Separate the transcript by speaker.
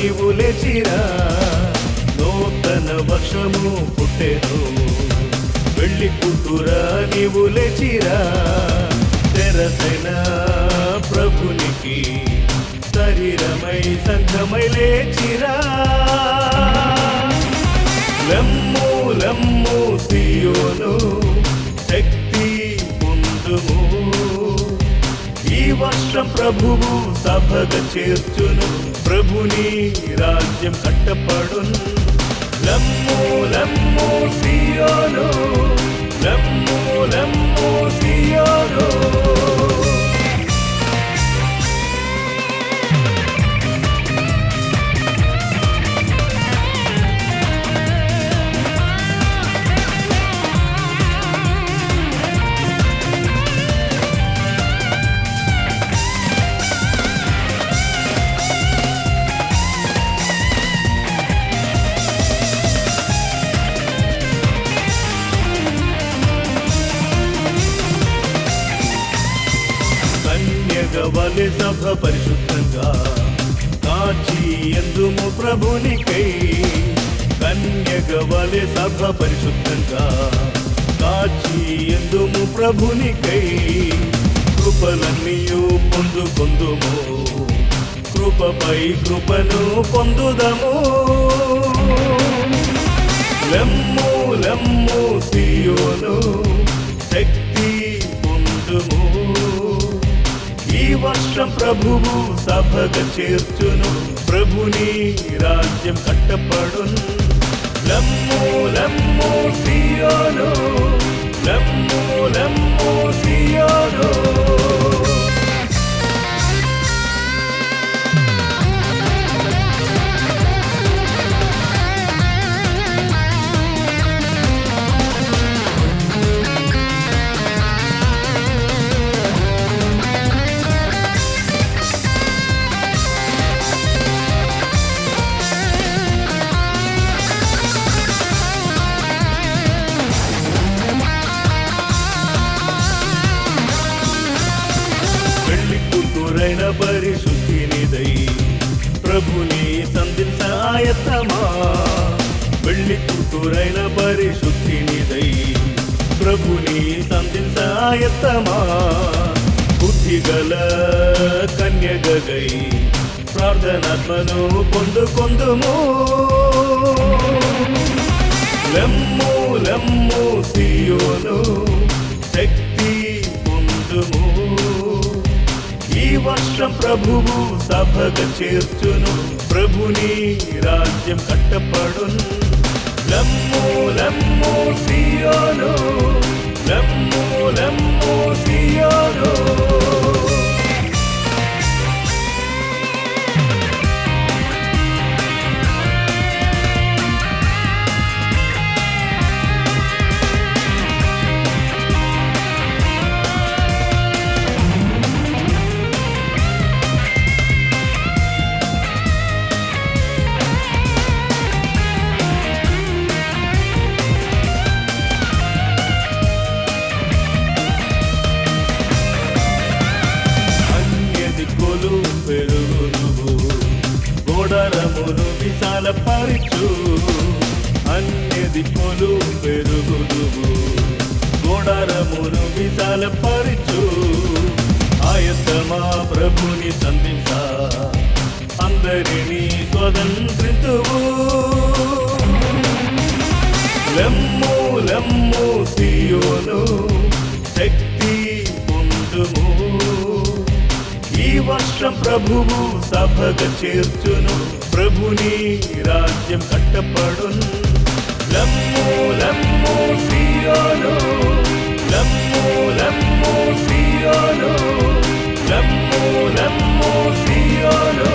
Speaker 1: నీవు లేచిరా నూతన వర్షము పుట్టెను వెళ్ళి కూతురా నీవు లేచిరా తెరసైన ప్రభునికి శరీరమై సంఘమై లేచిరా లమ్ము లమ్ము సియోను శక్తి పొందుము ఈ వర్షం ప్రభువు సభగ చేర్చును ప్రభుని రాజ్యం కట్టపడును లమ్ము లమ్ము సియోను లమ్ము లమ్ము సియోను కన్యగవలి సభ పరిశుద్ధంగా కాచి ఎందుము ప్రభునికై కన్యగవలి సభ పరిశుద్ధంగా కాచి ఎందుము ప్రభునికై కృపలన్నీయు పొందుకొందుము కృపపై కృపను పొందుదము లమ్ము లమ్ము సియోను శక్తి పొందుము ఈ వర్షం ప్రభువు సభగ చేర్చును ప్రభుని రాజ్యం కట్టపడును లమ్ము లమ్ము సియోను లమ్ము లమ్ము సియోను పెళ్లి కూతురైన పరిశుద్ధినిదై ప్రభుని సంధించ ఆయత్తమా పెళ్లి కూతురైన పరిశుద్ధినిదై ప్రభుని సంధించ ఆయత్తమా బుద్ధిగల కన్యగై ప్రార్థనాత్మను పొందుకొందుము లమ్ము లమ్ము సియోను శక్తి పొందుము ఈ వర్షం ప్రభువు సభగ చేర్చును ప్రభుని రాజ్యం కట్టపడును లమ్ము లమ్ము సియోను లమ్ము లమ్ము సియోను అన్య దిక్కులు పెరుగును గోడరమును విశాల పరిచు అన్య దిక్కులు పెరుగును గోడరమును విశాల పరిచు ఆయతమా ప్రభుని సంధించ అందరినీ స్వతంత్రితువు లమ్ము లమ్ము సియోను శక్తి పొందుము ఈ వర్షం ప్రభువు సభగ చేర్చును ప్రభుని రాజ్యం కట్టపడును లమ్ము లమ్ము సియోను లమ్ము లమ్ము సియోను లమ్ము లమ్ము సియోను